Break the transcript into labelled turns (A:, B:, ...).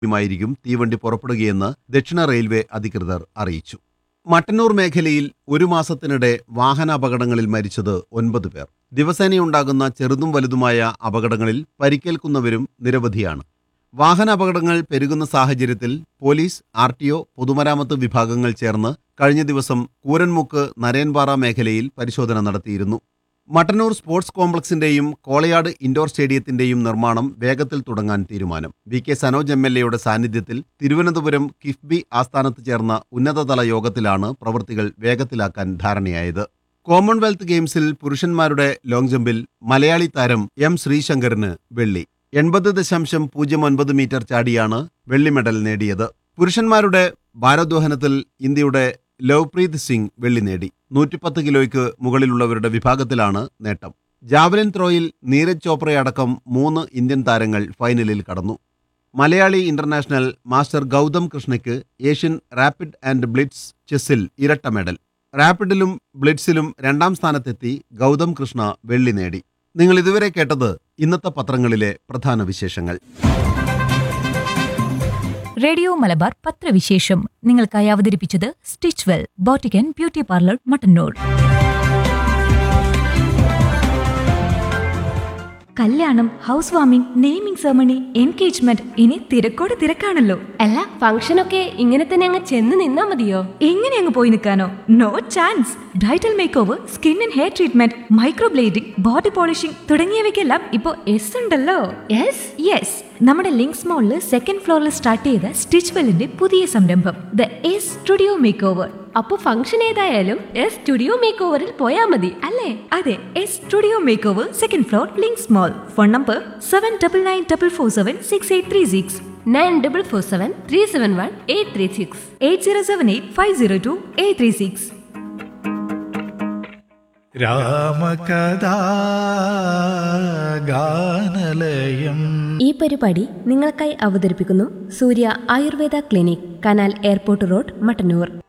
A: യുമായിരിക്കും തീവണ്ടി പുറപ്പെടുകയെന്ന് ദക്ഷിണ റെയിൽവേ അധികൃതർ അറിയിച്ചു മട്ടന്നൂർ മേഖലയിൽ ഒരു മാസത്തിനിടെ വാഹനാപകടങ്ങളിൽ മരിച്ചത് ഒൻപത് പേർ ദിവസേനയുണ്ടാകുന്ന ചെറുതും വലുതുമായ അപകടങ്ങളിൽ പരിക്കേൽക്കുന്നവരും നിരവധിയാണ് വാഹനാപകടങ്ങൾ പെരുകുന്ന സാഹചര്യത്തിൽ പോലീസ് ആർ ടി ഒ പൊതുമരാമത്ത് വിഭാഗങ്ങൾ ചേർന്ന് കഴിഞ്ഞ ദിവസം കൂരൻമുക്ക് നരേൻപാറ മേഖലയിൽ പരിശോധന നടത്തിയിരുന്നു മട്ടന്നൂർ സ്പോർട്സ് കോംപ്ലക്സിന്റെയും കോളയാട് ഇൻഡോർ സ്റ്റേഡിയത്തിന്റെയും നിർമ്മാണം വേഗത്തിൽ തുടങ്ങാൻ തീരുമാനം V K Sanoj M L എയുടെ സാന്നിധ്യത്തിൽ തിരുവനന്തപുരം കിഫ്ബി ആസ്ഥാനത്ത് ചേർന്ന ഉന്നതതല യോഗത്തിലാണ് പ്രവൃത്തികൾ വേഗത്തിലാക്കാൻ ധാരണയായത് കോമൺവെൽത്ത് ഗെയിംസിൽ പുരുഷന്മാരുടെ ലോങ് ജമ്പിൽ മലയാളി താരം എം ശ്രീശങ്കറിന് വെള്ളി എൺപത് ദശാംശം പൂജ്യം ഒൻപത് മീറ്റർ ചാടിയാണ് വെള്ളി മെഡൽ നേടിയത് പുരുഷന്മാരുടെ ഭാരോദ്വഹനത്തിൽ ഇന്ത്യയുടെ ലവ്പ്രീത് സിംഗ് വെള്ളി നേടി നൂറ്റിപ്പത്ത് കിലോയ്ക്ക് മുകളിലുള്ളവരുടെ വിഭാഗത്തിലാണ് നേട്ടം ജാവലിൻ ത്രോയിൽ നീരജ് ചോപ്രയടക്കം മൂന്ന് ഇന്ത്യൻ താരങ്ങൾ ഫൈനലിൽ കടന്നു മലയാളി ഇന്റർനാഷണൽ മാസ്റ്റർ ഗൗതം കൃഷ്ണയ്ക്ക് ഏഷ്യൻ റാപ്പിഡ് ആൻഡ് ബ്ലിറ്റ്സ് ചെസ്സിൽ ഇരട്ട മെഡൽ റാപ്പിഡിലും ബ്ലിറ്റ്സിലും രണ്ടാം സ്ഥാനത്തെത്തി ഗൗതം കൃഷ്ണ വെള്ളി നേടി നിങ്ങൾ ഇതുവരെ കേട്ടത് ഇന്നത്തെ പത്രങ്ങളിലെ പ്രധാന വിശേഷങ്ങൾ
B: റേഡിയോ മലബാർ പത്രവിശേഷം നിങ്ങൾക്കായി അവതരിപ്പിച്ചത് stitch well boutique and beauty parlour Mattannur കല്യാണം house warming naming ceremony engagement ഇനി തിരക്കോട് തിരക്കാണല്ലോ
C: അല്ല ഫംഗ്ഷനൊക്കെ ഇങ്ങനെ തന്നെ അങ്ങ് ചെന്ന് നിന്നാ മതിയോ
B: എങ്ങനെ അങ്ങ് പോയി നിൽക്കാനോ no chance bridal make over skin and hair treatment microblading body polishing തുടങ്ങിയവയ്ക്കെല്ലാം ഇപ്പോൾ എസ് ഉണ്ടല്ലോ
C: യെസ്
B: യെസ് നമ്മുടെ ലിങ്ക്സ് മോളിൽ സെക്കൻഡ് ഫ്ലോറിൽ സ്റ്റാർട്ട് ചെയ്ത സ്റ്റിച്ച് വെല്ലിന്റെ പുതിയ സംരംഭം the S studio make over
C: അപ്പൊ ഫംഗ്ഷൻ ഏതായാലും എസ് സ്റ്റുഡിയോ മേക്ക് ഓവറിൽ പോയാ മതി
B: അല്ലേ അതെ S studio make over second floor Links mall phone number seven double nine double four seven six eight three six
C: nine double four seven three seven one eight three six
B: eight zero seven eight five zero two eight three six
D: രാമകഥാ ഗാനലയം
C: ഈ പരിപാടി നിങ്ങൾക്കായി അവതരിപ്പിക്കുന്നു Surya Ayurveda clinic canal airport road Mattannur